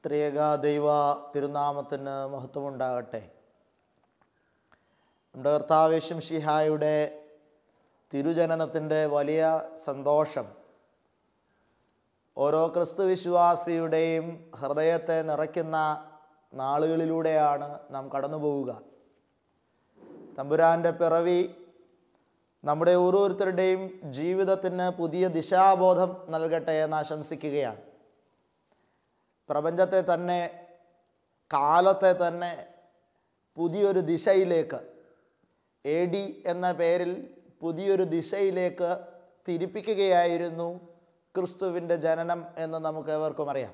ത്രിയേക ദൈവ തിരുനാമത്തിന് മഹത്വമുണ്ടാകട്ടെ നമ്മുടെ കർത്താവേശം ഷിഹായുടെ തിരുജനനത്തിൻ്റെ വലിയ സന്തോഷം ഓരോ ക്രിസ്തു വിശ്വാസിയുടെയും ഹൃദയത്തെ നിറയ്ക്കുന്ന നാളുകളിലൂടെയാണ് നാം കടന്നു പോവുക തമ്പുരാൻ്റെ പിറവി നമ്മുടെ ഓരോരുത്തരുടെയും ജീവിതത്തിന് പുതിയ ദിശാബോധം നൽകട്ടെ എന്ന് ആശംസിക്കുകയാണ് പ്രപഞ്ചത്തെ തന്നെ കാലത്തെ തന്നെ പുതിയൊരു ദിശയിലേക്ക് എ ഡി എന്ന പേരിൽ പുതിയൊരു ദിശയിലേക്ക് തിരിപ്പിക്കുകയായിരുന്നു ക്രിസ്തുവിൻ്റെ ജനനം എന്ന് നമുക്ക് ഏവർക്കും അറിയാം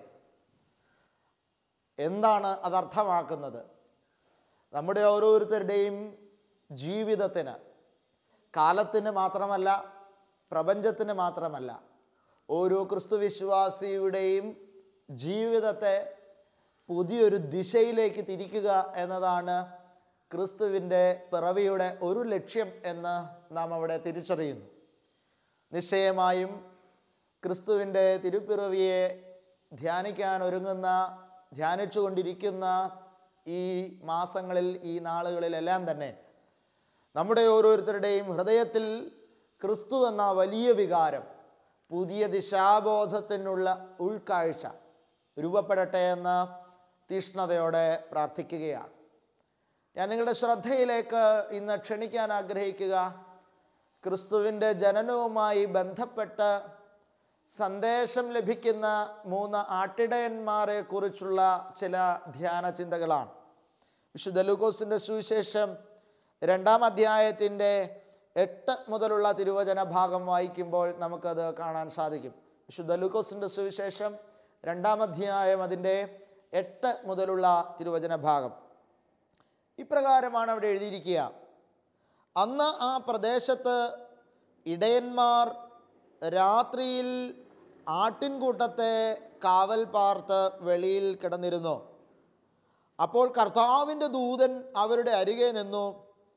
എന്താണ് അതർത്ഥമാക്കുന്നത് നമ്മുടെ ഓരോരുത്തരുടെയും ജീവിതത്തിന് കാലത്തിന് മാത്രമല്ല പ്രപഞ്ചത്തിന് മാത്രമല്ല ഓരോ ക്രിസ്തു വിശ്വാസിയുടെയും ജീവിതത്തെ പുതിയൊരു ദിശയിലേക്ക് തിരിക്കുക എന്നതാണ് ക്രിസ്തുവിൻ്റെ പിറവിയുടെ ഒരു ലക്ഷ്യം എന്ന് നാം അവിടെ തിരിച്ചറിയുന്നു നിശ്ചയമായും ക്രിസ്തുവിൻ്റെ തിരുപ്പിറവിയെ ധ്യാനിക്കാൻ ഒരുങ്ങുന്ന ധ്യാനിച്ചു കൊണ്ടിരിക്കുന്ന ഈ മാസങ്ങളിൽ ഈ നാളുകളിലെല്ലാം തന്നെ നമ്മുടെ ഓരോരുത്തരുടെയും ഹൃദയത്തിൽ ക്രിസ്തു എന്ന വലിയ വികാരം പുതിയ ദിശാബോധത്തിനുള്ള ഉൾക്കാഴ്ച രൂപപ്പെടട്ടെ എന്ന് തീഷ്ണതയോടെ പ്രാർത്ഥിക്കുകയാണ് ഞാൻ നിങ്ങളുടെ ശ്രദ്ധയിലേക്ക് ഇന്ന് ക്ഷണിക്കാൻ ആഗ്രഹിക്കുക ക്രിസ്തുവിൻ്റെ ജനനവുമായി ബന്ധപ്പെട്ട് സന്ദേശം ലഭിക്കുന്ന മൂന്ന് ആട്ടിടയന്മാരെ കുറിച്ചുള്ള ചില ധ്യാന ചിന്തകളാണ് വിശുദ്ധ ലൂക്കോസിൻ്റെ സുവിശേഷം രണ്ടാം അധ്യായത്തിൻ്റെ എട്ട് മുതലുള്ള തിരുവചന ഭാഗം വായിക്കുമ്പോൾ നമുക്കത് കാണാൻ സാധിക്കും വിശുദ്ധ ലൂക്കോസിൻ്റെ സുവിശേഷം രണ്ടാം അധ്യായം അതിൻ്റെ എട്ട് മുതലുള്ള തിരുവചന ഭാഗം ഇപ്രകാരമാണ് അവിടെ എഴുതിയിരിക്കുക അന്ന് ആ പ്രദേശത്ത് ഇടയന്മാർ രാത്രിയിൽ ആട്ടിൻകൂട്ടത്തെ കാവൽ പാർത്ത് വെളിയിൽ കിടന്നിരുന്നു അപ്പോൾ കർത്താവിൻ്റെ ദൂതൻ അവരുടെ അരികെ നിന്നു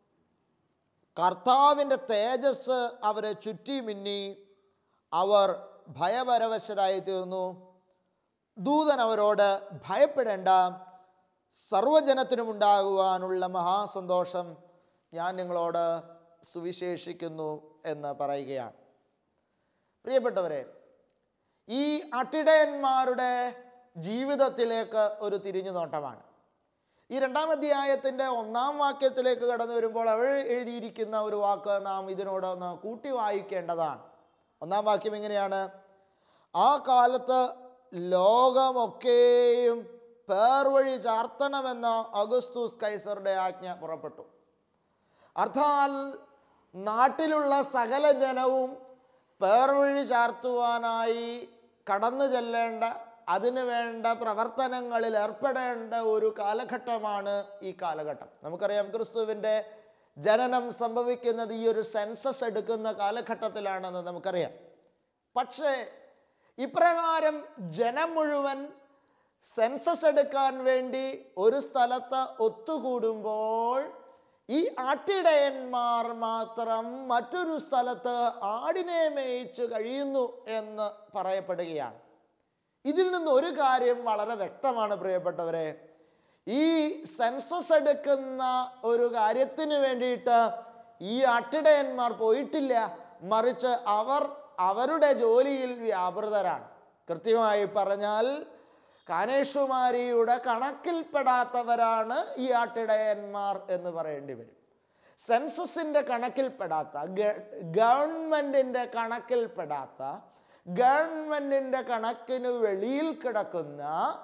കർത്താവിൻ്റെ തേജസ് അവരെ ചുറ്റി മിന്നി അവർ ഭയപരവശരായി തീർന്നു ദൂതൻ അവരോട് ഭയപ്പെടേണ്ട സർവജനത്തിനുമുണ്ടാകുവാനുള്ള മഹാസന്തോഷം ഞാൻ നിങ്ങളോട് സുവിശേഷിക്കുന്നു എന്ന് പറയുകയാണ് പ്രിയപ്പെട്ടവരെ ഈ അട്ടിടയന്മാരുടെ ജീവിതത്തിലേക്ക് ഒരു തിരിഞ്ഞു നോട്ടമാണ് ഈ രണ്ടാം അധ്യായത്തിൻ്റെ ഒന്നാം വാക്യത്തിലേക്ക് കടന്നു വരുമ്പോൾ അവൾ എഴുതിയിരിക്കുന്ന ഒരു വാക്ക് നാം ഇതിനോട് ഒന്ന് കൂട്ടി വായിക്കേണ്ടതാണ് ഒന്നാം വാക്യം എങ്ങനെയാണ് ആ കാലത്ത് ലോകമൊക്കെയും പേർവഴി ചാർത്തണമെന്ന അഗസ്തൂസ് കൈസറുടെ ആജ്ഞ പുറപ്പെട്ടു അർത്ഥാൽ നാട്ടിലുള്ള സകല ജനവും പേർവഴി ചാർത്തുവാനായി കടന്നു ചെല്ലേണ്ട അതിനു വേണ്ട പ്രവർത്തനങ്ങളിൽ ഏർപ്പെടേണ്ട ഒരു കാലഘട്ടമാണ് ഈ കാലഘട്ടം നമുക്കറിയാം ക്രിസ്തുവിൻ്റെ ജനനം സംഭവിക്കുന്നത് ഈ ഒരു സെൻസസ് എടുക്കുന്ന കാലഘട്ടത്തിലാണെന്ന് നമുക്കറിയാം പക്ഷേ ഇപ്രകാരം ജനം മുഴുവൻ സെൻസസ് എടുക്കാൻ വേണ്ടി ഒരു സ്ഥലത്ത് ഒത്തുകൂടുമ്പോൾ ഈ ആട്ടിടയന്മാർ മാത്രം മറ്റൊരു സ്ഥലത്ത് ആടിനെ മേയിച്ച് കഴിയുന്നു എന്ന് പറയപ്പെടുകയാണ് ഇതിൽ നിന്ന് ഒരു കാര്യം വളരെ വ്യക്തമാണ് പ്രിയപ്പെട്ടവരെ ഈ സെൻസസ് എടുക്കുന്ന ഒരു കാര്യത്തിന് വേണ്ടിയിട്ട് ഈ ആട്ടിടയന്മാർ പോയിട്ടില്ല മറിച്ച് അവർ അവരുടെ ജോലിയിൽ വ്യാപൃതരാണ് കൃത്യമായി പറഞ്ഞാൽ കാനേഷുമാരിയുടെ കണക്കിൽപ്പെടാത്തവരാണ് ഈ ആട്ടിടയന്മാർ എന്ന് പറയേണ്ടി വരും സെൻസസിൻ്റെ കണക്കിൽപ്പെടാത്ത ഗവൺമെൻറ്റിൻ്റെ കണക്കിൽപ്പെടാത്ത ഗവൺമെൻറ്റിൻ്റെ കണക്കിന് വെളിയിൽ കിടക്കുന്ന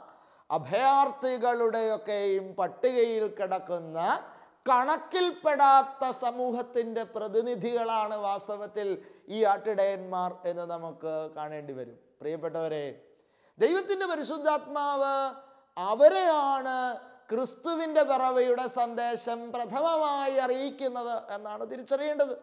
അഭയാർത്ഥികളുടെയൊക്കെയും പട്ടികയിൽ കിടക്കുന്ന കണക്കിൽപ്പെടാത്ത സമൂഹത്തിൻ്റെ പ്രതിനിധികളാണ് വാസ്തവത്തിൽ ഈ ആട്ടിടയന്മാർ എന്ന് നമുക്ക് കാണേണ്ടി വരും പ്രിയപ്പെട്ടവരെ ദൈവത്തിൻ്റെ പരിശുദ്ധാത്മാവ് അവരെയാണ് ക്രിസ്തുവിൻ്റെ പിറവയുടെ സന്ദേശം പ്രഥമമായി അറിയിക്കുന്നത് എന്നാണ് തിരിച്ചറിയേണ്ടത്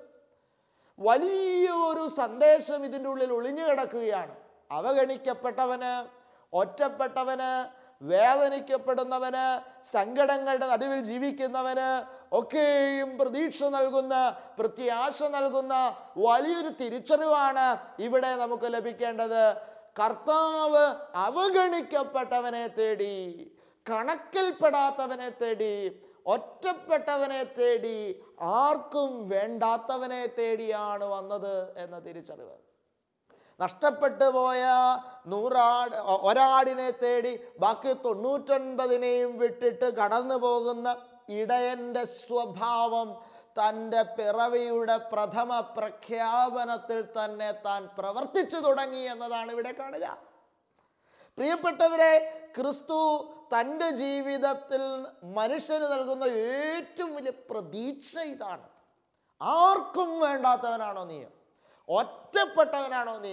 വലിയ ഒരു സന്ദേശം ഇതിൻ്റെ ഉള്ളിൽ ഒളിഞ്ഞു കിടക്കുകയാണ് അവഗണിക്കപ്പെട്ടവന് ഒറ്റപ്പെട്ടവന് വേദനിക്കപ്പെടുന്നവന് സങ്കടങ്ങളുടെ നടുവിൽ ജീവിക്കുന്നവന് ഒക്കെയും പ്രതീക്ഷ നൽകുന്ന പ്രത്യാശ നൽകുന്ന വലിയൊരു തിരിച്ചറിവാണ് ഇവിടെ നമുക്ക് ലഭിക്കേണ്ടത് കർത്താവ് അവഗണിക്കപ്പെട്ടവനെ തേടി കണക്കിൽപ്പെടാത്തവനെ തേടി ഒറ്റപ്പെട്ടവനെ തേടി ആർക്കും വേണ്ടാത്തവനെ തേടിയാണ് വന്നത് എന്ന തിരിച്ചറിവ് നഷ്ടപ്പെട്ടു പോയ നൂറാട് ഒ- ഒരാടിനെ തേടി ബാക്കി തൊണ്ണൂറ്റൊൻപതിനെയും വിട്ടിട്ട് കടന്നു പോകുന്ന ഇടയൻ്റെ സ്വഭാവം തൻ്റെ പിറവിയുടെ പ്രഥമ പ്രഖ്യാപനത്തിൽ തന്നെ താൻ പ്രവർത്തിച്ചു തുടങ്ങി എന്നതാണ് ഇവിടെ കാണുക പ്രിയപ്പെട്ടവരെ ക്രിസ്തു തൻ്റെ ജീവിതത്തിൽ മനുഷ്യന് നൽകുന്ന ഏറ്റവും വലിയ പ്രതീക്ഷ ഇതാണ് ആർക്കും വേണ്ടാത്തവനാണോ നീ ഒറ്റപ്പെട്ടവനാണോ നീ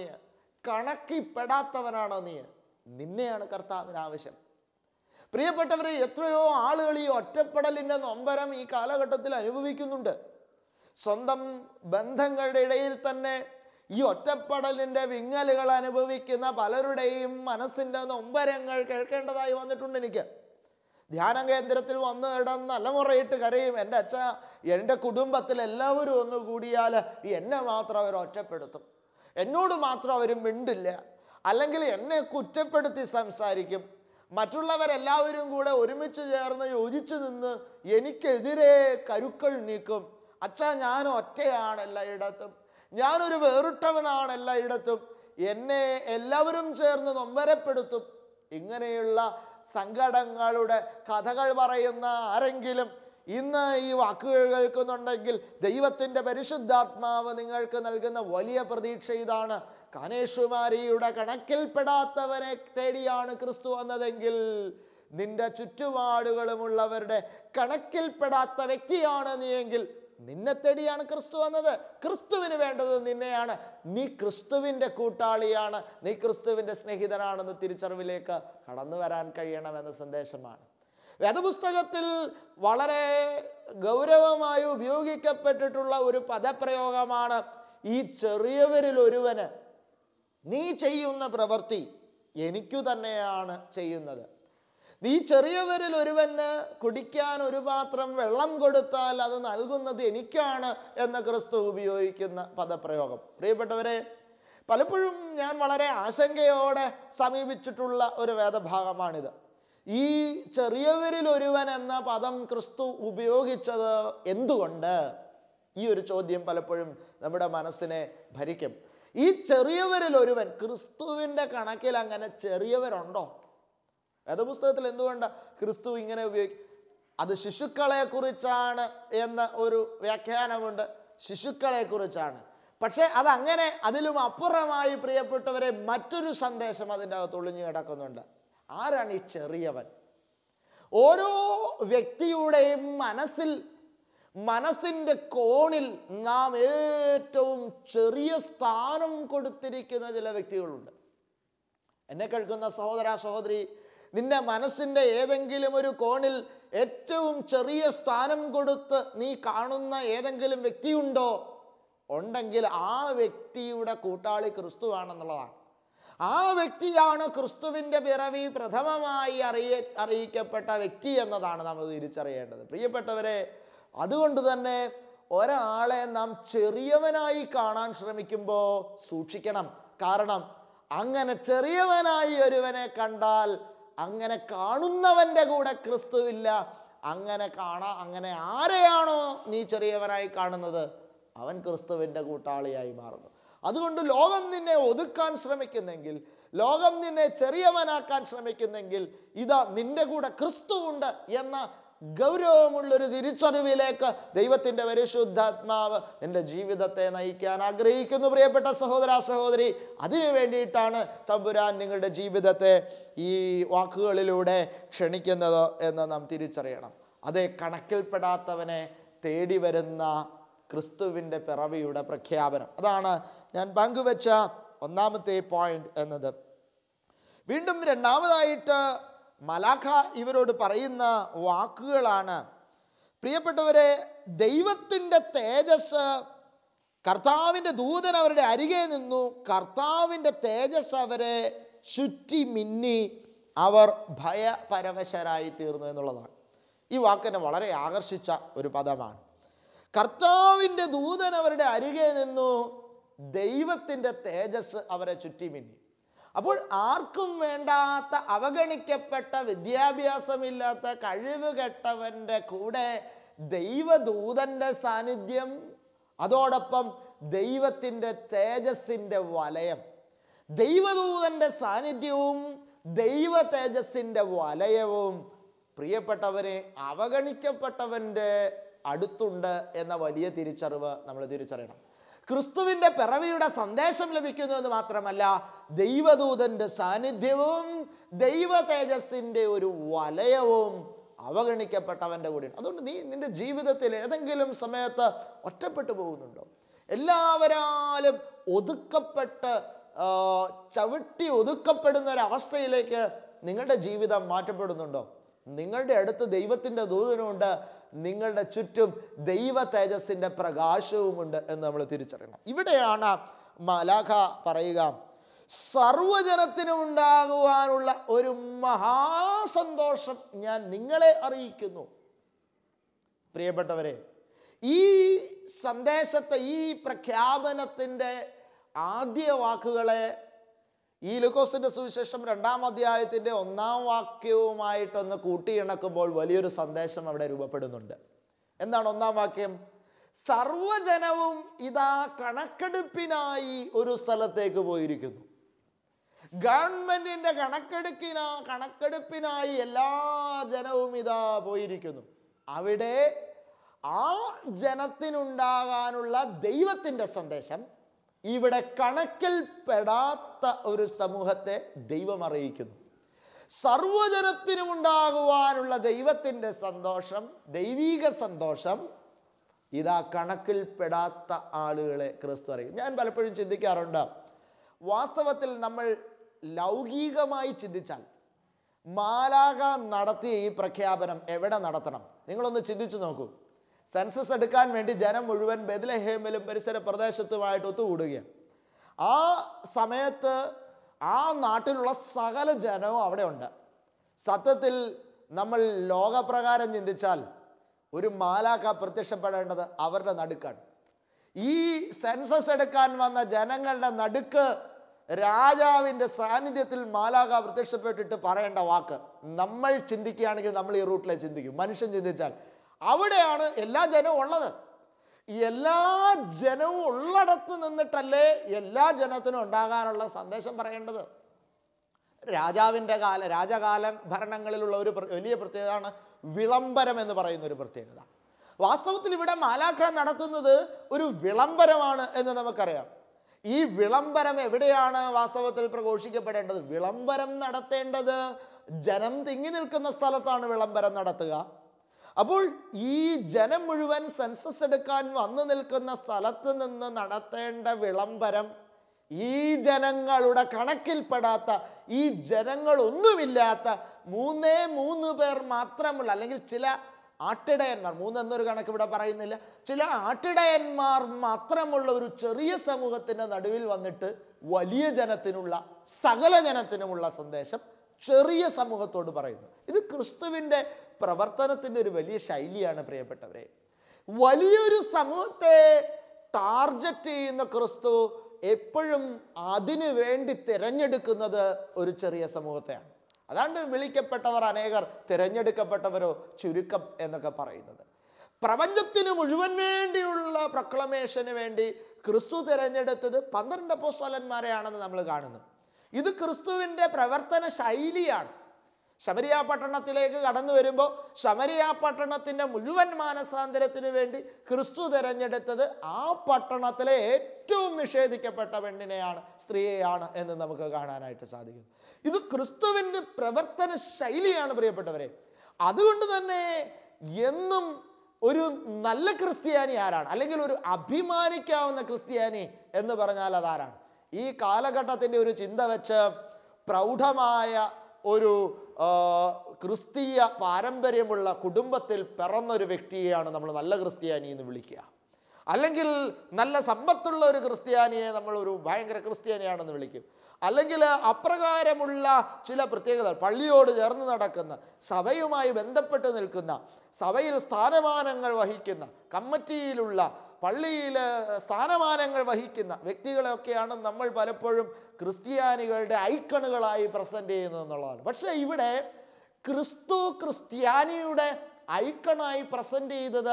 കണക്കിപ്പെടാത്തവനാണോ നീ നിന്നെയാണ് കർത്താവിന് ആവശ്യം പ്രിയപ്പെട്ടവരെ എത്രയോ ആളുകൾ ഈ ഒറ്റപ്പെടലിൻ്റെ നൊമ്പരം ഈ കാലഘട്ടത്തിൽ അനുഭവിക്കുന്നുണ്ട് സ്വന്തം ബന്ധങ്ങളുടെ ഇടയിൽ തന്നെ ഈ ഒറ്റപ്പെടലിൻ്റെ വിങ്ങലുകൾ അനുഭവിക്കുന്ന പലരുടെയും മനസ്സിൻ്റെ നൊമ്പരങ്ങൾ കേൾക്കേണ്ടതായി വന്നിട്ടുണ്ട് എനിക്ക് ധ്യാന കേന്ദ്രത്തിൽ വന്ന് കിടന്ന് നല്ലമുറയിട്ട് കരയും എൻ്റെ അച്ഛ എൻ്റെ കുടുംബത്തിൽ എല്ലാവരും ഒന്ന് കൂടിയാൽ എന്നെ മാത്രം അവർ ഒറ്റപ്പെടുത്തും എന്നോട് മാത്രം അവർ മിണ്ടില്ല അല്ലെങ്കിൽ എന്നെ കുറ്റപ്പെടുത്തി സംസാരിക്കും മറ്റുള്ളവരെല്ലാവരും കൂടെ ഒരുമിച്ച് ചേർന്ന് യോജിച്ചു നിന്ന് എനിക്കെതിരെ കരുക്കൾ നീക്കും അച്ഛ ഞാൻ ഒറ്റയാണ് എല്ലായിടത്തും ഞാനൊരു വേറിട്ടവനാണ് എല്ലായിടത്തും എന്നെ എല്ലാവരും ചേർന്ന് നൊമ്പരപ്പെടുത്തും ഇങ്ങനെയുള്ള സങ്കടങ്ങളുടെ കഥകൾ പറയുന്ന ആരെങ്കിലും ഇന്ന് ഈ വാക്കുകൾ കേൾക്കുന്നുണ്ടെങ്കിൽ ദൈവത്തിൻ്റെ പരിശുദ്ധാത്മാവ് നിങ്ങൾക്ക് നൽകുന്ന വലിയ പ്രതീക്ഷ ഇതാണ് കാനേഷുമാരിയുടെ കണക്കിൽപ്പെടാത്തവരെ തേടിയാണ് ക്രിസ്തു വന്നതെങ്കിൽ നിന്റെ ചുറ്റുപാടുകളുമുള്ളവരുടെ കണക്കിൽപ്പെടാത്ത വ്യക്തിയാണ് നീയെങ്കിൽ നിന്നെ തേടിയാണ് ക്രിസ്തു വന്നത് ക്രിസ്തുവിന് വേണ്ടത് നിന്നെയാണ് നീ ക്രിസ്തുവിൻ്റെ കൂട്ടാളിയാണ് നീ ക്രിസ്തുവിൻ്റെ സ്നേഹിതനാണെന്ന് തിരിച്ചറിവിലേക്ക് കടന്നു വരാൻ കഴിയണമെന്ന സന്ദേശമാണ് വേദപുസ്തകത്തിൽ വളരെ ഗൗരവമായി ഉപയോഗിക്കപ്പെട്ടിട്ടുള്ള ഒരു പദപ്രയോഗമാണ് ഈ ചെറിയവരിൽ ഒരുവന് നീ ചെയ്യുന്ന പ്രവൃത്തി എനിക്കു തന്നെയാണ് ചെയ്യുന്നത് നീ ചെറിയവരിൽ ഒരുവന് കുടിക്കാൻ ഒരു പാത്രം വെള്ളം കൊടുത്താൽ അത് നൽകുന്നത് എനിക്കാണ് എന്ന് ക്രിസ്തു ഉപയോഗിക്കുന്ന പദപ്രയോഗം പ്രിയപ്പെട്ടവരെ പലപ്പോഴും ഞാൻ വളരെ ആശങ്കയോടെ സമീപിച്ചിട്ടുള്ള ഒരു വേദഭാഗമാണിത് ഈ ചെറിയവരിൽ ഒരുവൻ എന്ന പദം ക്രിസ്തു ഉപയോഗിച്ചത് എന്തുകൊണ്ട് ഈ ഒരു ചോദ്യം പലപ്പോഴും നമ്മുടെ മനസ്സിനെ ഭരിക്കും ഈ ചെറിയവരിൽ ഒരുവൻ ക്രിസ്തുവിൻ്റെ കണക്കിൽ അങ്ങനെ ചെറിയവരുണ്ടോ വേദപുസ്തകത്തിൽ എന്തുകൊണ്ടാണ് ക്രിസ്തു ഇങ്ങനെ ഉപയോഗിക്കും അത് ശിശുക്കളെ കുറിച്ചാണ് എന്ന ഒരു വ്യാഖ്യാനമുണ്ട് ശിശുക്കളെ കുറിച്ചാണ് പക്ഷേ അതങ്ങനെ അതിലും അപ്പുറമായി പ്രിയപ്പെട്ടവരെ മറ്റൊരു സന്ദേശം അതിൻ്റെ അകത്ത് ഒളിഞ്ഞു കിടക്കുന്നുണ്ട് ആരാണ് ഈ ചെറിയവൻ ഓരോ വ്യക്തിയുടെയും മനസ്സിൽ മനസ്സിൻ്റെ കോണിൽ നാം ഏറ്റവും ചെറിയ സ്ഥാനം കൊടുത്തിരിക്കുന്ന ചില വ്യക്തികളുണ്ട് എന്നെ കേൾക്കുന്ന സഹോദര സഹോദരി നിന്റെ മനസ്സിൻ്റെ ഏതെങ്കിലും ഒരു കോണിൽ ഏറ്റവും ചെറിയ സ്ഥാനം കൊടുത്ത് നീ കാണുന്ന ഏതെങ്കിലും വ്യക്തിയുണ്ടോ ഉണ്ടെങ്കിൽ ആ വ്യക്തിയുടെ കൂട്ടാളി ക്രിസ്തുവാണെന്നുള്ളതാണ് ആ വ്യക്തിയാണ് ക്രിസ്തുവിൻ്റെ പിറവി പ്രഥമമായി അറിയ അറിയിക്കപ്പെട്ട വ്യക്തി എന്നതാണ് നമ്മൾ തിരിച്ചറിയേണ്ടത് പ്രിയപ്പെട്ടവരെ അതുകൊണ്ട് തന്നെ ഒരാളെ നാം ചെറിയവനായി കാണാൻ ശ്രമിക്കുമ്പോൾ സൂക്ഷിക്കണം കാരണം അങ്ങനെ ചെറിയവനായി ഒരുവനെ കണ്ടാൽ അങ്ങനെ കാണുന്നവൻ്റെ കൂടെ ക്രിസ്തുവില്ല അങ്ങനെ കാണാ അങ്ങനെ ആരെയാണോ നീ ചെറിയവനായി കാണുന്നത് അവൻ ക്രിസ്തുവിൻ്റെ കൂട്ടാളിയായി മാറുന്നു അതുകൊണ്ട് ലോകം നിന്നെ ഒതുക്കാൻ ശ്രമിക്കുന്നെങ്കിൽ ലോകം നിന്നെ ചെറിയവനാക്കാൻ ശ്രമിക്കുന്നെങ്കിൽ ഇതാ നിന്റെ കൂടെ ക്രിസ്തുവുണ്ട് എന്ന ഗൗരവമുള്ളൊരു തിരിച്ചറിവിലേക്ക് ദൈവത്തിൻ്റെ പരിശുദ്ധാത്മാവ് എൻ്റെ ജീവിതത്തെ നയിക്കാൻ ആഗ്രഹിക്കുന്നു പ്രിയപ്പെട്ട സഹോദര സഹോദരി അതിനു വേണ്ടിയിട്ടാണ് തമ്പുരാൻ നിങ്ങളുടെ ജീവിതത്തെ ഈ വാക്കുകളിലൂടെ ക്ഷണിക്കുന്നത് എന്ന് നാം തിരിച്ചറിയണം അതേ കണക്കിൽപ്പെടാത്തവനെ തേടി വരുന്ന ക്രിസ്തുവിൻ്റെ പിറവിയുടെ പ്രഖ്യാപനം അതാണ് ഞാൻ പങ്കുവെച്ച ഒന്നാമത്തെ പോയിന്റ് എന്നത് വീണ്ടും രണ്ടാമതായിട്ട് മലാഖ ഇവരോട് പറയുന്ന വാക്കുകളാണ് പ്രിയപ്പെട്ടവരെ ദൈവത്തിൻ്റെ തേജസ് കർത്താവിൻ്റെ ദൂതൻ അവരുടെ അരികെ നിന്നു കർത്താവിൻ്റെ തേജസ് അവരെ ചുറ്റി മിന്നി അവർ ഭയപരവശരായി തീർന്നു എന്നുള്ളതാണ് ഈ വാക്കിനെ വളരെ ആകർഷിച്ച ഒരു പദമാണ് കർത്താവിൻ്റെ ദൂതൻ അവരുടെ അരികെ നിന്നു ദൈവത്തിൻ്റെ തേജസ് അവരെ ചുറ്റി മിന്നി അപ്പോൾ ആർക്കും വേണ്ടാത്ത അവഗണിക്കപ്പെട്ട വിദ്യാഭ്യാസമില്ലാത്ത കഴിവ് കെട്ടവൻ്റെ കൂടെ ദൈവദൂതൻ്റെ സാന്നിധ്യം അതോടൊപ്പം ദൈവത്തിൻ്റെ തേജസ്സിൻ്റെ വലയം ദൈവദൂതൻ്റെ സാന്നിധ്യവും ദൈവ തേജസ്സിൻ്റെ വലയവും പ്രിയപ്പെട്ടവരെ അവഗണിക്കപ്പെട്ടവൻ്റെ അടുത്തുണ്ട് എന്ന വലിയ തിരിച്ചറിവ് നമ്മൾ തിരിച്ചറിയണം ക്രിസ്തുവിൻ്റെ പിറവിയുടെ സന്ദേശം ലഭിക്കുന്നു എന്ന് മാത്രമല്ല ദൈവദൂതൻ്റെ സാന്നിധ്യവും ദൈവ തേജസ്സിൻ്റെ ഒരു വലയവും അവഗണിക്കപ്പെട്ടവൻ്റെ കൂടെയാണ് അതുകൊണ്ട് നീ നിന്റെ ജീവിതത്തിൽ ഏതെങ്കിലും സമയത്ത് ഒറ്റപ്പെട്ടു പോകുന്നുണ്ടോ എല്ലാവരാലും ഒതുക്കപ്പെട്ട് ആ, ചവിട്ടി ഒതുക്കപ്പെടുന്ന ഒരു അവസ്ഥയിലേക്ക് നിങ്ങളുടെ ജീവിതം മാറ്റപ്പെടുന്നുണ്ടോ നിങ്ങളുടെ അടുത്ത് ദൈവത്തിൻ്റെ ദൂതനുമുണ്ട് നിങ്ങളുടെ ചുറ്റും ദൈവ തേജസ്സിൻ്റെ പ്രകാശവുമുണ്ട് എന്ന് നമ്മൾ തിരിച്ചറിയണം ഇവിടെയാണ് മലാഖ പറയുക സർവജനത്തിനും ഉണ്ടാകുവാനുള്ള ഒരു മഹാസന്തോഷം ഞാൻ നിങ്ങളെ അറിയിക്കുന്നു പ്രിയപ്പെട്ടവരെ ഈ സന്ദേശത്തെ ഈ പ്രഖ്യാപനത്തിൻ്റെ ആദ്യ വാക്കുകളെ ഈ ലുക്കോസിന്റെ സുവിശേഷം രണ്ടാം അധ്യായത്തിന്റെ ഒന്നാം വാക്യവുമായിട്ടൊന്ന് കൂട്ടിയിണക്കുമ്പോൾ വലിയൊരു സന്ദേശം അവിടെ രൂപപ്പെടുന്നുണ്ട് എന്താണ് ഒന്നാം വാക്യം സർവജനവും ഇതാ കണക്കെടുപ്പിനായി ഒരു സ്ഥലത്തേക്ക് പോയിരിക്കുന്നു ഗവൺമെന്റിന്റെ കണക്കെടുക്കിന കണക്കെടുപ്പിനായി എല്ലാ ജനവും ഇതാ പോയിരിക്കുന്നു അവിടെ ആ ജനത്തിനുണ്ടാകാനുള്ള ദൈവത്തിൻ്റെ സന്ദേശം ഇവിടെ കണക്കിൽപ്പെടാത്ത ഒരു സമൂഹത്തെ ദൈവം അറിയിക്കുന്നു സർവജനത്തിനും ഉണ്ടാകുവാനുള്ള ദൈവത്തിൻ്റെ സന്തോഷം ദൈവീക സന്തോഷം ഇതാ കണക്കിൽപ്പെടാത്ത ആളുകളെ ക്രിസ്തു അറിയും ഞാൻ പലപ്പോഴും ചിന്തിക്കാറുണ്ട് വാസ്തവത്തിൽ നമ്മൾ ലൗകികമായി ചിന്തിച്ചാൽ മാലാക നടത്തിയ ഈ പ്രഖ്യാപനം എവിടെ നടത്തണം നിങ്ങളൊന്ന് ചിന്തിച്ചു നോക്കൂ സെൻസസ് എടുക്കാൻ വേണ്ടി ജനം മുഴുവൻ ബെദ്ലഹേമിലും പരിസര പ്രദേശത്തുമായിട്ട് ഒത്തുകൂടുകയാണ് ആ സമയത്ത് ആ നാട്ടിലുള്ള സകല ജനവും അവിടെ ഉണ്ട് സത്യത്തിൽ നമ്മൾ ലോകപ്രകാരം ചിന്തിച്ചാൽ ഒരു മാലാക്ക പ്രത്യക്ഷപ്പെടേണ്ടത് അവരുടെ നടുക്കാണ് ഈ സെൻസസ് എടുക്കാൻ വന്ന ജനങ്ങളുടെ നടുക്ക് രാജാവിൻ്റെ സാന്നിധ്യത്തിൽ മാലാക പ്രത്യക്ഷപ്പെട്ടിട്ട് പറയേണ്ട വാക്ക് നമ്മൾ ചിന്തിക്കുകയാണെങ്കിൽ നമ്മൾ ഈ റൂട്ടിലെ ചിന്തിക്കും മനുഷ്യൻ ചിന്തിച്ചാൽ അവിടെയാണ് എല്ലാ ജനവും ഉള്ളത് ഈ എല്ലാ ജനവും ഉള്ളിടത്ത് നിന്നിട്ടല്ലേ എല്ലാ ജനത്തിനും ഉണ്ടാകാനുള്ള സന്ദേശം പറയേണ്ടത് രാജാവിൻ്റെ കാല രാജകാല ഭരണങ്ങളിലുള്ള ഒരു പ്ര- വലിയ പ്രത്യേകതയാണ് വിളംബരം എന്ന് പറയുന്ന ഒരു പ്രത്യേകത വാസ്തവത്തിൽ ഇവിടെ മാലാഖ നടത്തുന്നത് ഒരു വിളംബരമാണ് എന്ന് നമുക്കറിയാം ഈ വിളംബരം എവിടെയാണ് വാസ്തവത്തിൽ പ്രഘോഷിക്കപ്പെടേണ്ടത് വിളംബരം നടത്തേണ്ടത് ജനം തിങ്ങി നിൽക്കുന്ന സ്ഥലത്താണ് വിളംബരം നടത്തുക അപ്പോൾ ഈ ജനം മുഴുവൻ സെൻസസ് എടുക്കാൻ വന്നു നിൽക്കുന്ന സ്ഥലത്ത് നിന്ന് നടത്തേണ്ട വിളംബരം ഈ ജനങ്ങളുടെ കണക്കിൽപ്പെടാത്ത ഈ ജനങ്ങളൊന്നുമില്ലാത്ത മൂന്നേ മൂന്ന് പേർ മാത്രമുള്ള അല്ലെങ്കിൽ ചില ആട്ടിടയന്മാർ മൂന്നെന്നൊരു കണക്ക് ഇവിടെ പറയുന്നില്ല ചില ആട്ടിടയന്മാർ മാത്രമുള്ള ഒരു ചെറിയ സമൂഹത്തിൻ്റെ നടുവിൽ വന്നിട്ട് വലിയ ജനത്തിനുള്ള സകല ജനത്തിനുമുള്ള സന്ദേശം ചെറിയ സമൂഹത്തോട് പറയുന്നു ഇത് ക്രിസ്തുവിൻ്റെ പ്രവർത്തനത്തിൻ്റെ ഒരു വലിയ ശൈലിയാണ് പ്രിയപ്പെട്ടവരെ വലിയൊരു സമൂഹത്തെ ടാർഗറ്റ് ചെയ്യുന്ന ക്രിസ്തു എപ്പോഴും അതിനു വേണ്ടി തിരഞ്ഞെടുക്കുന്നത് ഒരു ചെറിയ സമൂഹത്തെയാണ് അതാണ് വിളിക്കപ്പെട്ടവർ അനേകർ തിരഞ്ഞെടുക്കപ്പെട്ടവരോ ചുരുക്കം എന്നൊക്കെ പറയുന്നത് പ്രപഞ്ചത്തിന് മുഴുവൻ വേണ്ടിയുള്ള പ്രക്ലമേഷന് വേണ്ടി ക്രിസ്തു തിരഞ്ഞെടുത്തത് പന്ത്രണ്ട് അപ്പോസ്തലന്മാരെയാണെന്ന് നമ്മൾ കാണുന്നു ഇത് ക്രിസ്തുവിൻ്റെ പ്രവർത്തന ശൈലിയാണ് ശമരിയ പട്ടണത്തിലേക്ക് കടന്നു വരുമ്പോൾ ശമരിയ പട്ടണത്തിൻ്റെ മുഴുവൻ മാനസാന്തരത്തിന് വേണ്ടി ക്രിസ്തു തിരഞ്ഞെടുത്തത് ആ പട്ടണത്തിലെ ഏറ്റവും നിഷേധിക്കപ്പെട്ട പെണ്ണിനെയാണ് സ്ത്രീയെയാണ് എന്ന് നമുക്ക് കാണാനായിട്ട് സാധിക്കും ഇത് ക്രിസ്തുവിൻ്റെ പ്രവർത്തന ശൈലിയാണ് പ്രിയപ്പെട്ടവരെ അതുകൊണ്ട് തന്നെ എന്നും ഒരു നല്ല ക്രിസ്ത്യാനി ആരാണ് അല്ലെങ്കിൽ ഒരു അഭിമാനിക്കാവുന്ന ക്രിസ്ത്യാനി എന്ന് പറഞ്ഞാൽ അതാരാണ് ഈ കാലഘട്ടത്തിൻ്റെ ഒരു ചിന്ത വെച്ച് പ്രൗഢമായ ഒരു ആ, ക്രിസ്തീയ പാരമ്പര്യമുള്ള കുടുംബത്തിൽ പിറന്നൊരു വ്യക്തിയെയാണ് നമ്മൾ നല്ല ക്രിസ്ത്യാനി എന്ന് വിളിക്കുക അല്ലെങ്കിൽ നല്ല സമ്പത്തുള്ള ഒരു ക്രിസ്ത്യാനിയെ നമ്മൾ ഒരു ഭയങ്കര ക്രിസ്ത്യാനിയാണെന്ന് വിളിക്കും അല്ലെങ്കിൽ അപ്രകാരമുള്ള ചില പ്രത്യേകത പള്ളിയോട് ചേർന്ന് നടക്കുന്ന സഭയുമായി ബന്ധപ്പെട്ട് നിൽക്കുന്ന സഭയിൽ സ്ഥാനമാനങ്ങൾ വഹിക്കുന്ന കമ്മിറ്റിയിലുള്ള പള്ളിയിൽ സ്ഥാനമാനങ്ങൾ വഹിക്കുന്ന വ്യക്തികളെയൊക്കെയാണ് നമ്മൾ പലപ്പോഴും ക്രിസ്ത്യാനികളുടെ ഐക്കണുകളായി പ്രസന്റ് ചെയ്യുന്നത് എന്നുള്ളതാണ് പക്ഷേ ഇവിടെ ക്രിസ്തു ക്രിസ്ത്യാനിയുടെ ഐക്കണായി പ്രസന്റ് ചെയ്തത്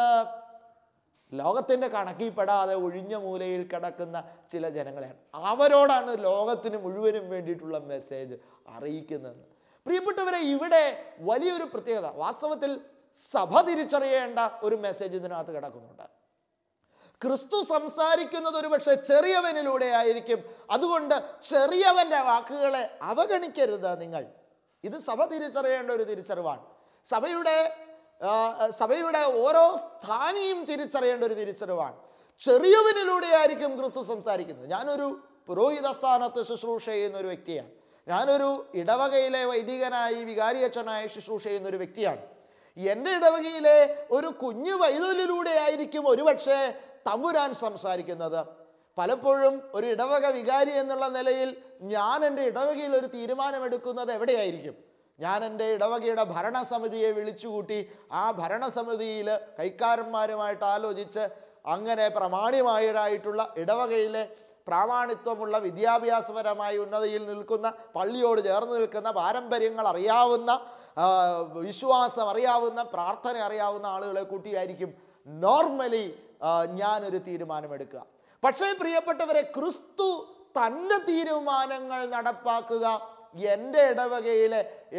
ലോകത്തിൻ്റെ കണക്കിൽപ്പെടാതെ ഒഴിഞ്ഞ മൂലയിൽ കിടക്കുന്ന ചില ജനങ്ങളെയാണ് അവരോടാണ് ലോകത്തിന് മുഴുവനും വേണ്ടിയിട്ടുള്ള മെസ്സേജ് അറിയിക്കുന്നതെന്ന് പ്രിയപ്പെട്ടവരെ ഇവിടെ വലിയൊരു പ്രത്യേകത വാസ്തവത്തിൽ സഭ തിരിച്ചറിയേണ്ട ഒരു മെസ്സേജ് ഇതിനകത്ത് കിടക്കുന്നുണ്ട് ക്രിസ്തു സംസാരിക്കുന്നത് ഒരുപക്ഷെ ചെറിയവനിലൂടെ ആയിരിക്കും അതുകൊണ്ട് ചെറിയവന്റെ വാക്കുകളെ അവഗണിക്കരുത് നിങ്ങൾ ഇത് സഭ തിരിച്ചറിയേണ്ട ഒരു തിരിച്ചറിവാണ് സഭയുടെ ആ, സഭയുടെ ഓരോ സ്ഥാനിയും തിരിച്ചറിയേണ്ട ഒരു തിരിച്ചറിവാണ് ചെറിയവനിലൂടെ ആയിരിക്കും ക്രിസ്തു സംസാരിക്കുന്നത് ഞാനൊരു പുരോഹിത സ്ഥാനത്ത് ശുശ്രൂഷ ചെയ്യുന്ന ഒരു വ്യക്തിയാണ് ഞാനൊരു ഇടവകയിലെ വൈദികനായി വികാരിയച്ഛനായി ശുശ്രൂഷ ചെയ്യുന്ന ഒരു വ്യക്തിയാണ് എൻ്റെ ഇടവകയിലെ ഒരു കുഞ്ഞു വൈതലിലൂടെ ആയിരിക്കും ഒരുപക്ഷെ തമ്പുരാൻ സംസാരിക്കുന്നത് പലപ്പോഴും ഒരു ഇടവക വികാരി എന്നുള്ള നിലയിൽ ഞാൻ എൻ്റെ ഇടവകയിൽ ഒരു തീരുമാനമെടുക്കുന്നത് എവിടെയായിരിക്കും ഞാൻ എൻ്റെ ഇടവകയുടെ ഭരണസമിതിയെ വിളിച്ചുകൂട്ടി ആ ഭരണസമിതിയിൽ കൈക്കാരന്മാരുമായിട്ട് ആലോചിച്ച് അങ്ങനെ പ്രമാണിമായരായിട്ടുള്ള ഇടവകയിലെ പ്രാമാണിത്വമുള്ള വിദ്യാഭ്യാസപരമായി ഉന്നതിയിൽ നിൽക്കുന്ന പള്ളിയോട് ചേർന്ന് നിൽക്കുന്ന പാരമ്പര്യങ്ങൾ അറിയാവുന്ന ആ, വിശ്വാസം അറിയാവുന്ന പ്രാർത്ഥന അറിയാവുന്ന ആളുകളെ കൂട്ടിയായിരിക്കും നോർമലി ഞാനൊരു തീരുമാനമെടുക്കുക പക്ഷേ പ്രിയപ്പെട്ടവരെ ക്രിസ്തു തൻ്റെ തീരുമാനങ്ങൾ നടപ്പാക്കുക എൻ്റെ ഇടവകയിലെ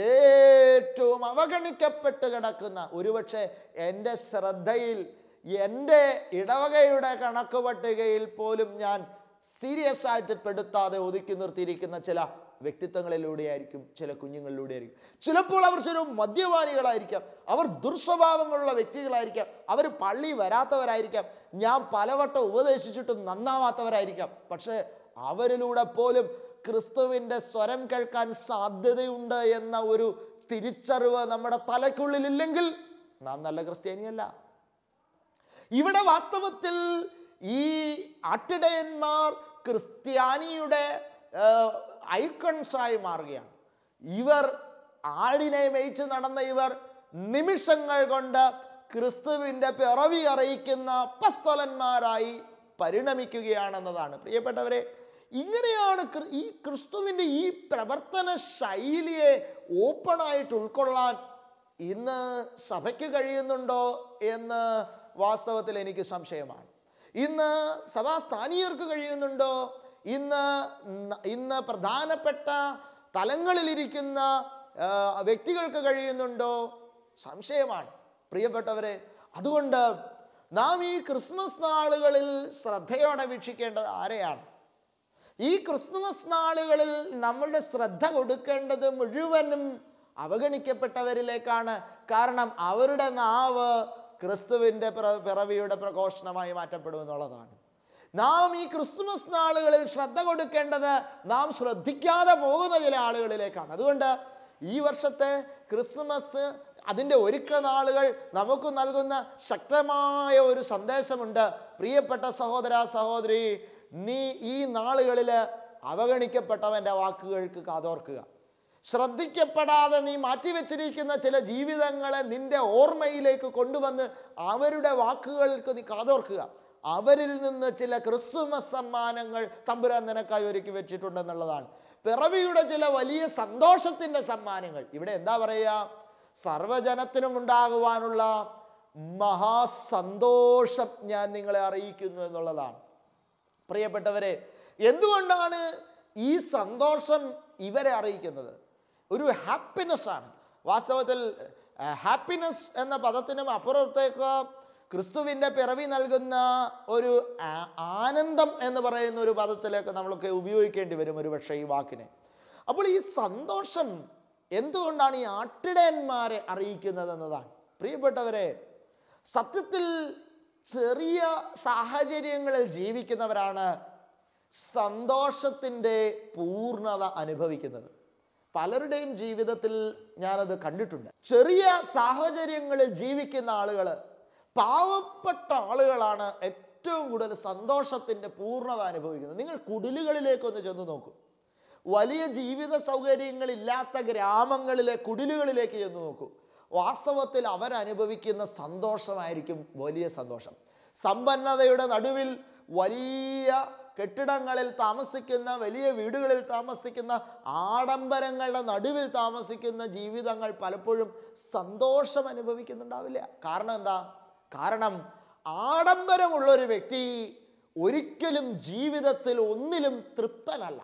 ഏറ്റവും അവഗണിക്കപ്പെട്ട് കിടക്കുന്ന ഒരുപക്ഷെ എൻ്റെ ശ്രദ്ധയിൽ എൻ്റെ ഇടവകയുടെ കണക്ക് പട്ടികയിൽ പോലും ഞാൻ സീരിയസ് ആയിട്ട് പെടുത്താതെ ഒതുക്കി നിർത്തിയിരിക്കുന്ന ചില വ്യക്തിത്വങ്ങളിലൂടെയായിരിക്കും ചില കുഞ്ഞുങ്ങളിലൂടെയായിരിക്കും ചിലപ്പോൾ അവർ ചില മദ്യപാനികളായിരിക്കാം അവർ ദുർസ്വഭാവങ്ങളുള്ള വ്യക്തികളായിരിക്കാം അവർ പള്ളി വരാത്തവരായിരിക്കാം ഞാൻ പലവട്ടം ഉപദേശിച്ചിട്ടും നന്നാവാത്തവരായിരിക്കാം പക്ഷേ അവരിലൂടെ പോലും ക്രിസ്തുവിൻ്റെ സ്വരം കേൾക്കാൻ സാധ്യതയുണ്ട് എന്ന ഒരു തിരിച്ചറിവ് നമ്മുടെ തലയ്ക്കുള്ളിലില്ലെങ്കിൽ നാം നല്ല ക്രിസ്ത്യാനിയല്ല ഇവിടെ വാസ്തവത്തിൽ ഈ ആട്ടിടയന്മാർ ക്രിസ്ത്യാനിയുടെ ഐക്കൺസായി മാറുകയാണ് ഇവർ ആടിനെ മേയിച്ച് നടന്ന ഇവർ നിമിഷങ്ങൾ കൊണ്ട് ക്രിസ്തുവിൻ്റെ പിറവി അറിയിക്കുന്ന അപ്പസ്തലന്മാരായി പരിണമിക്കുകയാണെന്നതാണ് പ്രിയപ്പെട്ടവരെ ഇങ്ങനെയാണ് ക്രി- ഈ ക്രിസ്തുവിൻ്റെ ഈ പ്രവർത്തന ശൈലിയെ ഓപ്പണായിട്ട് ഉൾക്കൊള്ളാൻ ഇന്ന് സഭയ്ക്ക് കഴിയുന്നുണ്ടോ എന്ന് വാസ്തവത്തിൽ എനിക്ക് സംശയമാണ് ഇന്ന് സഭാസ്ഥാനീയർക്ക് കഴിയുന്നുണ്ടോ ഇന്ന് ന- ഇന്ന് പ്രധാനപ്പെട്ട തലങ്ങളിലിരിക്കുന്ന ആ, വ്യക്തികൾക്ക് കഴിയുന്നുണ്ടോ സംശയമാണ് പ്രിയപ്പെട്ടവരെ അതുകൊണ്ട് നാം ഈ ക്രിസ്മസ് നാളുകളിൽ ശ്രദ്ധയോടെ വീക്ഷിക്കേണ്ടത് ആരെയാണ് ഈ ക്രിസ്മസ് നാളുകളിൽ നമ്മളുടെ ശ്രദ്ധ കൊടുക്കേണ്ടത് മുഴുവനും അവഗണിക്കപ്പെട്ടവരിലേക്കാണ് കാരണം അവരുടെ നാവ് ക്രിസ്തുവിൻ്റെ പിറ- പിറവിയുടെ പ്രഘോഷണമായി മാറ്റപ്പെടും എന്നുള്ളതാണ് നാം ഈ ക്രിസ്മസ് നാളുകളിൽ ശ്രദ്ധ കൊടുക്കേണ്ടത് നാം ശ്രദ്ധിക്കാതെ പോകുന്ന ചില ആളുകളിലേക്കാണ് അതുകൊണ്ട് ഈ വർഷത്തെ ക്രിസ്മസ് അതിൻ്റെ ഒരുക്ക നാളുകൾ നമുക്ക് നൽകുന്ന ശക്തമായ ഒരു സന്ദേശമുണ്ട് പ്രിയപ്പെട്ട സഹോദര സഹോദരി നീ ഈ നാളുകളിൽ അവഗണിക്കപ്പെട്ടവൻ്റെ വാക്കുകൾക്ക് കാതോർക്കുക ശ്രദ്ധിക്കപ്പെടാതെ നീ മാറ്റിവെച്ചിരിക്കുന്ന ചില ജീവിതങ്ങളെ നിന്റെ ഓർമ്മയിലേക്ക് കൊണ്ടുവന്ന് അവരുടെ വാക്കുകൾക്ക് നീ കാതോർക്കുക അവരിൽ നിന്ന് ചില ക്രിസ്തുമസ് സമ്മാനങ്ങൾ തമ്പുരാൻ നിനക്കായി ഒരുക്കി വെച്ചിട്ടുണ്ടെന്നുള്ളതാണ് പിറവിയുടെ ചില വലിയ സന്തോഷത്തിൻ്റെ സമ്മാനങ്ങൾ ഇവിടെ എന്താ പറയുക സർവജനത്തിനും ഉണ്ടാകുവാനുള്ള മഹാസന്തോഷം ഞാൻ നിങ്ങളെ അറിയിക്കുന്നു എന്നുള്ളതാണ് പ്രിയപ്പെട്ടവരെ എന്തുകൊണ്ടാണ് ഈ സന്തോഷം ഇവരെ അറിയിക്കുന്നത് ഒരു ഹാപ്പിനെസ് ആണ് വാസ്തവത്തിൽ ഹാപ്പിനെസ് എന്ന പദത്തിനും അപ്പുറത്തേക്ക് ക്രിസ്തുവിൻ്റെ പിറവി നൽകുന്ന ഒരു ആ- ആനന്ദം എന്ന് പറയുന്ന ഒരു പദത്തിലേക്ക് നമ്മളൊക്കെ ഉപയോഗിക്കേണ്ടി വരും ഒരു പക്ഷേ ഈ വാക്കിനെ അപ്പോൾ ഈ സന്തോഷം എന്തുകൊണ്ടാണ് ഈ ആട്ടിടയന്മാരെ അറിയിക്കുന്നത് എന്നതാണ് പ്രിയപ്പെട്ടവരെ സത്യത്തിൽ ചെറിയ സാഹചര്യങ്ങളിൽ ജീവിക്കുന്നവരാണ് സന്തോഷത്തിൻ്റെ പൂർണ്ണത അനുഭവിക്കുന്നത് പലരുടെയും ജീവിതത്തിൽ ഞാനത് കണ്ടിട്ടുണ്ട് ചെറിയ സാഹചര്യങ്ങളിൽ ജീവിക്കുന്ന ആളുകൾ പാവപ്പെട്ട ആളുകളാണ് ഏറ്റവും കൂടുതൽ സന്തോഷത്തിൻ്റെ പൂർണ്ണത അനുഭവിക്കുന്നത് നിങ്ങൾ കുടിലുകളിലേക്കൊന്ന് ചെന്ന് നോക്കൂ വലിയ ജീവിത സൗകര്യങ്ങളില്ലാത്ത ഗ്രാമങ്ങളിലെ കുടിലുകളിലേക്ക് ചെന്ന് നോക്കൂ വാസ്തവത്തിൽ അവരനുഭവിക്കുന്ന സന്തോഷമായിരിക്കും വലിയ സന്തോഷം സമ്പന്നതയുടെ നടുവിൽ വലിയ കെട്ടിടങ്ങളിൽ താമസിക്കുന്ന വലിയ വീടുകളിൽ താമസിക്കുന്ന ആഡംബരങ്ങളുടെ നടുവിൽ താമസിക്കുന്ന ജീവിതങ്ങൾ പലപ്പോഴും സന്തോഷം അനുഭവിക്കുന്നുണ്ടാവില്ല കാരണം എന്താ കാരണം ആഡംബരമുള്ള ഒരു വ്യക്തി ഒരിക്കലും ജീവിതത്തിൽ ഒന്നിലും തൃപ്തനല്ല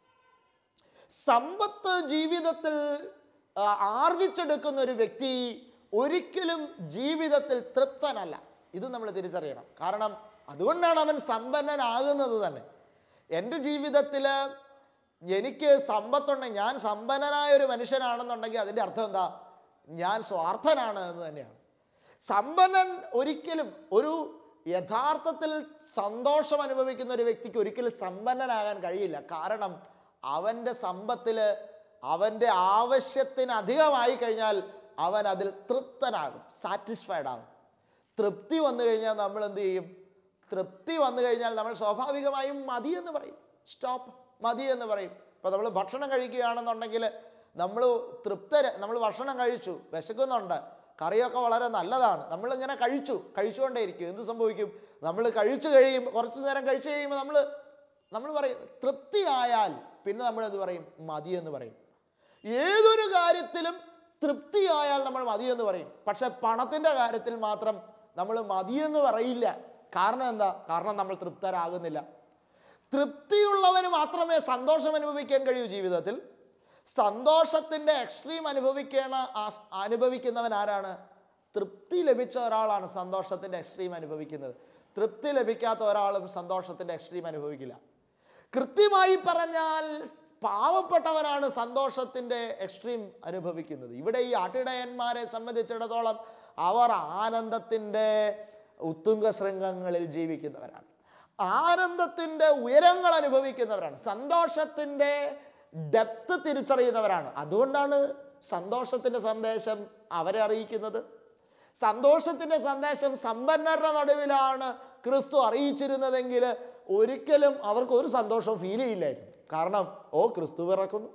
സമ്പത്ത് ജീവിതത്തിൽ ആ, ആർജിച്ചെടുക്കുന്ന ഒരു വ്യക്തി ഒരിക്കലും ജീവിതത്തിൽ തൃപ്തനല്ല ഇത് നമ്മൾ തിരിച്ചറിയണം കാരണം അതുകൊണ്ടാണ് അവൻ സമ്പന്നനാകുന്നത് തന്നെ എൻ്റെ ജീവിതത്തിൽ എനിക്ക് സമ്പത്തുണ്ട് ഞാൻ സമ്പന്നനായ ഒരു മനുഷ്യനാണെന്നുണ്ടെങ്കിൽ അതിൻ്റെ അർത്ഥം എന്താ ഞാൻ സ്വാർത്ഥനാണ് എന്ന് തന്നെയാണ് സമ്പന്നൻ ഒരിക്കലും ഒരു യഥാർത്ഥത്തിൽ സന്തോഷം അനുഭവിക്കുന്ന ഒരു വ്യക്തിക്ക് ഒരിക്കലും സമ്പന്നനാകാൻ കഴിയില്ല കാരണം അവൻ്റെ സമ്പത്തിൽ അവൻ്റെ ആവശ്യത്തിന് അധികമായി കഴിഞ്ഞാൽ അവൻ അതിൽ തൃപ്തനാകും സാറ്റിസ്ഫൈഡ് ആകും തൃപ്തി വന്നു കഴിഞ്ഞാൽ നമ്മൾ എന്ത് ചെയ്യും തൃപ്തി വന്നു കഴിഞ്ഞാൽ നമ്മൾ സ്വാഭാവികമായും മതി എന്ന് പറയും സ്റ്റോപ്പ് മതി എന്ന് പറയും ഇപ്പോൾ നമ്മൾ ഭക്ഷണം കഴിക്കുകയാണെന്നുണ്ടെങ്കിൽ നമ്മൾ തൃപ്തര് നമ്മൾ ഭക്ഷണം കഴിച്ചു വിശക്കുന്നുണ്ട് കറിയൊക്കെ വളരെ നല്ലതാണ് നമ്മളിങ്ങനെ കഴിച്ചു കഴിച്ചുകൊണ്ടേയിരിക്കും എന്ത് സംഭവിക്കും നമ്മൾ കഴിച്ചു കഴിയുമ്പോൾ കുറച്ച് നേരം കഴിച്ചു കഴിയുമ്പോൾ നമ്മൾ നമ്മൾ പറയും തൃപ്തിയായാൽ പിന്നെ നമ്മൾ എന്ത് പറയും മതി എന്ന് പറയും ഏതൊരു കാര്യത്തിലും തൃപ്തിയായാൽ നമ്മൾ മതിയെന്ന് പറയും പക്ഷെ പണത്തിൻ്റെ കാര്യത്തിൽ മാത്രം നമ്മൾ മതിയെന്ന് പറയില്ല കാരണം എന്താ കാരണം നമ്മൾ തൃപ്തരാകുന്നില്ല തൃപ്തിയുള്ളവന് മാത്രമേ സന്തോഷം അനുഭവിക്കാൻ കഴിയൂ ജീവിതത്തിൽ സന്തോഷത്തിൻ്റെ എക്സ്ട്രീം അനുഭവിക്കണ ആ- അനുഭവിക്കുന്നവൻ ആരാണ് തൃപ്തി ലഭിച്ച ഒരാളാണ് സന്തോഷത്തിൻ്റെ എക്സ്ട്രീം അനുഭവിക്കുന്നത് തൃപ്തി ലഭിക്കാത്ത ഒരാളും സന്തോഷത്തിൻ്റെ എക്സ്ട്രീം അനുഭവിക്കില്ല കൃത്യമായി പറഞ്ഞാൽ പാവപ്പെട്ടവനാണ് സന്തോഷത്തിൻ്റെ എക്സ്ട്രീം അനുഭവിക്കുന്നത് ഇവിടെ ഈ ആട്ടിടയന്മാരെ സംബന്ധിച്ചിടത്തോളം അവർ ആനന്ദത്തിൻ്റെ ഉത്തുംഗ ശൃംഗങ്ങളിൽ ജീവിക്കുന്നവരാണ് ആനന്ദത്തിൻ്റെ ഉയരങ്ങൾ അനുഭവിക്കുന്നവരാണ് സന്തോഷത്തിൻ്റെ ഡെപ്ത് തിരിച്ചറിയുന്നവരാണ് അതുകൊണ്ടാണ് സന്തോഷത്തിൻ്റെ സന്ദേശം അവരെ അറിയിക്കുന്നത് സന്തോഷത്തിൻ്റെ സന്ദേശം സമ്പന്നരുടെ നടുവിലാണ് ക്രിസ്തു അറിയിച്ചിരുന്നതെങ്കിൽ ഒരിക്കലും അവർക്ക് ഒരു സന്തോഷവും ഫീൽ ചെയ്യില്ലായിരുന്നു കാരണം ഓ ക്രിസ്തു പിറക്കുന്നു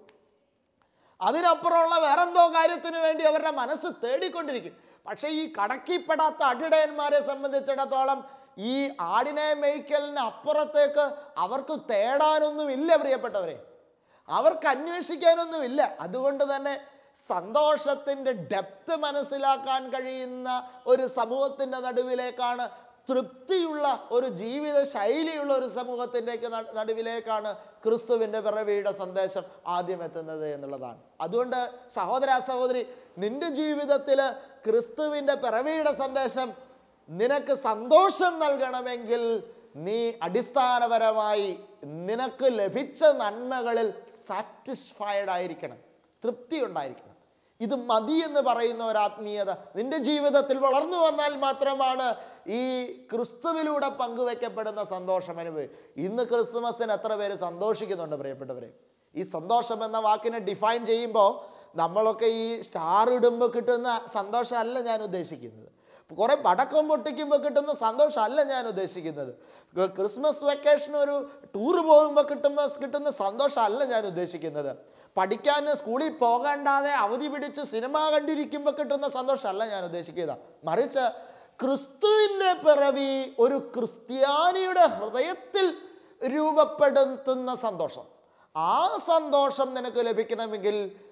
അതിനപ്പുറമുള്ള വേറെന്തോ കാര്യത്തിന് വേണ്ടി അവരുടെ മനസ്സ് തേടിക്കൊണ്ടിരിക്കും പക്ഷേ ഈ കടക്കിപ്പെടാത്ത അടിടയന്മാരെ സംബന്ധിച്ചിടത്തോളം ഈ ആടിനെ മേയ്ക്കലിന് അപ്പുറത്തേക്ക് അവർക്ക് തേടാനൊന്നുമില്ല പ്രിയപ്പെട്ടവരെ അവർക്ക് അന്വേഷിക്കാനൊന്നുമില്ല അതുകൊണ്ട് തന്നെ സന്തോഷത്തിൻ്റെ ഡെപ്ത് മനസ്സിലാക്കാൻ കഴിയുന്ന ഒരു സമൂഹത്തിൻ്റെ നടുവിലേക്കാണ് തൃപ്തിയുള്ള ഒരു ജീവിത ശൈലിയുള്ള ഒരു സമൂഹത്തിൻ്റെക്ക് നടുവിലേക്കാണ് ക്രിസ്തുവിൻ്റെ പിറവിയുടെ സന്ദേശം ആദ്യം എത്തുന്നത് എന്നുള്ളതാണ് അതുകൊണ്ട് സഹോദര സഹോദരി നിന്റെ ജീവിതത്തിൽ ക്രിസ്തുവിൻ്റെ പിറവിയുടെ സന്ദേശം നിനക്ക് സന്തോഷം നൽകണമെങ്കിൽ നീ അടിസ്ഥാനപരമായി നിനക്ക് ലഭിച്ച നന്മകളിൽ സാറ്റിസ്ഫൈഡ് ആയിരിക്കണം തൃപ്തി ഉണ്ടായിരിക്കണം ഇത് മതി എന്ന് പറയുന്ന ഒരു ആത്മീയത നിന്റെ ജീവിതത്തിൽ വളർന്നു വന്നാൽ മാത്രമാണ് ഈ ക്രിസ്തുവിലൂടെ പങ്കുവെക്കപ്പെടുന്ന സന്തോഷം അനുഭവം ഇന്ന് ക്രിസ്മസിന് എത്ര പേര് സന്തോഷിക്കുന്നുണ്ട് പ്രിയപ്പെട്ടവരെ ഈ സന്തോഷം എന്ന വാക്കിനെ ഡിഫൈൻ ചെയ്യുമ്പോൾ നമ്മളൊക്കെ ഈ സ്റ്റാർ ഇടുമ്പോൾ കിട്ടുന്ന സന്തോഷമല്ല ഞാൻ ഉദ്ദേശിക്കുന്നത് കുറെ പടക്കം പൊട്ടിക്കുമ്പോൾ കിട്ടുന്ന സന്തോഷമല്ല ഞാൻ ഉദ്ദേശിക്കുന്നത് ക- ക്രിസ്മസ് വെക്കേഷൻ ഒരു ടൂർ പോകുമ്പോൾ കിട്ടുമ്പോൾ കിട്ടുന്ന സന്തോഷമല്ല ഞാൻ ഉദ്ദേശിക്കുന്നത് പഠിക്കാൻ സ്കൂളിൽ പോകണ്ടാതെ അവധി പിടിച്ച് സിനിമ കണ്ടിരിക്കുമ്പോൾ കിട്ടുന്ന സന്തോഷമല്ല ഞാൻ ഉദ്ദേശിക്കുന്നത് മറിച്ച് ക്രിസ്തുവിൻ്റെ പിറവി ഒരു ക്രിസ്ത്യാനിയുടെ ഹൃദയത്തിൽ രൂപപ്പെടുത്തുന്ന സന്തോഷം ആ സന്തോഷം നിനക്ക് ലഭിക്കണമെങ്കിൽ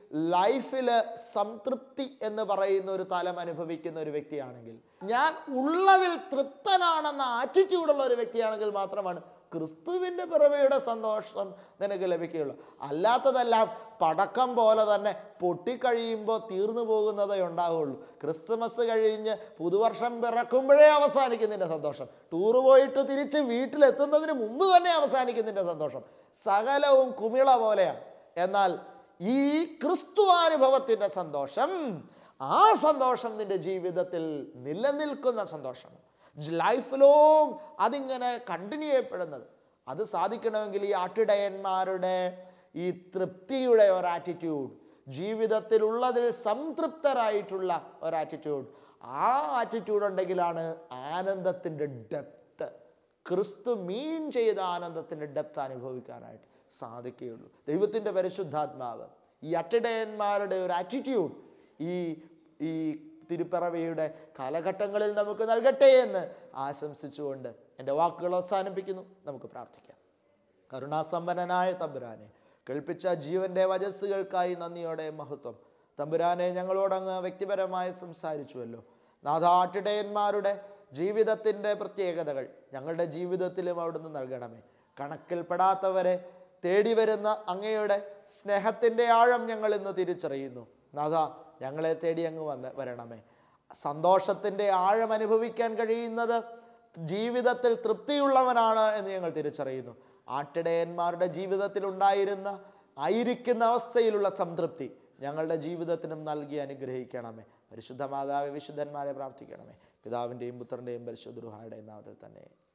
ലൈഫിൽ സംതൃപ്തി എന്ന് പറയുന്ന ഒരു തലം അനുഭവിക്കുന്ന ഒരു വ്യക്തിയാണെങ്കിൽ ഞാൻ ഉള്ളതിൽ തൃപ്തനാണെന്ന ആറ്റിറ്റ്യൂഡുള്ള ഒരു വ്യക്തിയാണെങ്കിൽ മാത്രമാണ് ക്രിസ്തുവിൻ്റെ പിറവിയുടെ സന്തോഷം നിനക്ക് ലഭിക്കുകയുള്ളൂ അല്ലാത്തതെല്ലാം പടക്കം പോലെ തന്നെ പൊട്ടിക്കഴിയുമ്പോൾ തീർന്നു പോകുന്നതേ ഉണ്ടാവുള്ളൂ ക്രിസ്മസ് കഴിഞ്ഞ് പുതുവർഷം പിറക്കുമ്പോഴേ അവസാനിക്കും നിന്റെ സന്തോഷം ടൂറ് പോയിട്ട് തിരിച്ച് വീട്ടിലെത്തുന്നതിന് മുമ്പ് തന്നെ അവസാനിക്കും നിന്റെ സന്തോഷം സകലവും കുമിള പോലെയാണ് എന്നാൽ ഈ ക്രിസ്തു അനുഭവത്തിൻ്റെ സന്തോഷം ആ സന്തോഷം നിന്റെ ജീവിതത്തിൽ നിലനിൽക്കുന്ന സന്തോഷം ലൈഫ് ലോങ് അതിങ്ങനെ കണ്ടിന്യൂ ചെയ്യപ്പെടുന്നത് അത് സാധിക്കണമെങ്കിൽ ഈ ആട്ടിടയന്മാരുടെ ഈ തൃപ്തിയുടെ ഒരു ആറ്റിറ്റ്യൂഡ് ജീവിതത്തിലുള്ളതിൽ സംതൃപ്തരായിട്ടുള്ള ഒരു ആറ്റിറ്റ്യൂഡ് ആ ആറ്റിറ്റ്യൂഡ് ഉണ്ടെങ്കിലാണ് ആനന്ദത്തിൻ്റെ ഡെപ്ത് ക്രിസ്തു മീൻ ചെയ്ത ആനന്ദത്തിൻ്റെ ഡെപ്ത് അനുഭവിക്കാനായിട്ട് സാധിക്കുകയുള്ളൂ ദൈവത്തിൻ്റെ പരിശുദ്ധാത്മാവ് ഈ അട്ടിടയന്മാരുടെ ഒരു ആറ്റിറ്റ്യൂഡ് ഈ ഈ തിരുപ്പിറവിയുടെ കാലഘട്ടങ്ങളിൽ നമുക്ക് നൽകട്ടെ എന്ന് ആശംസിച്ചുകൊണ്ട് എൻ്റെ വാക്കുകൾ അവസാനിപ്പിക്കുന്നു നമുക്ക് പ്രാർത്ഥിക്കാം കരുണാസമ്പന്നനായ തമ്പുരാനെ കേൾപ്പിച്ച ജീവന്റെ വജസ്സുകൾക്കായി നന്ദിയോടെ മഹത്വം തമ്പുരാനെ ഞങ്ങളോടങ്ങ് വ്യക്തിപരമായി സംസാരിച്ചുവല്ലോ നാഥാട്ടിടയന്മാരുടെ ജീവിതത്തിൻ്റെ പ്രത്യേകതകൾ ഞങ്ങളുടെ ജീവിതത്തിലും അവിടുന്ന് നൽകണമേ കണക്കിൽപ്പെടാത്തവരെ തേടി വരുന്ന അങ്ങയുടെ സ്നേഹത്തിൻ്റെ ആഴം ഞങ്ങൾ ഇന്ന് തിരിച്ചറിയുന്നു നാഥ ഞങ്ങളെ തേടി അങ്ങ് വന്ന് വരണമേ സന്തോഷത്തിൻ്റെ ആഴം അനുഭവിക്കാൻ കഴിയുന്നത് ജീവിതത്തിൽ തൃപ്തിയുള്ളവനാണ് എന്ന് ഞങ്ങൾ തിരിച്ചറിയുന്നു ആട്ടിടയന്മാരുടെ ജീവിതത്തിൽ ഉണ്ടായിരുന്ന ആയിരിക്കുന്ന അവസ്ഥയിലുള്ള സംതൃപ്തി ഞങ്ങളുടെ ജീവിതത്തിനും നൽകി അനുഗ്രഹിക്കണമേ പരിശുദ്ധ മാതാവ് വിശുദ്ധന്മാരെ പ്രാർത്ഥിക്കണമേ പിതാവിൻ്റെയും പുത്രൻ്റെയും പരിശുദ്ധ നാമത്തിൽ തന്നെ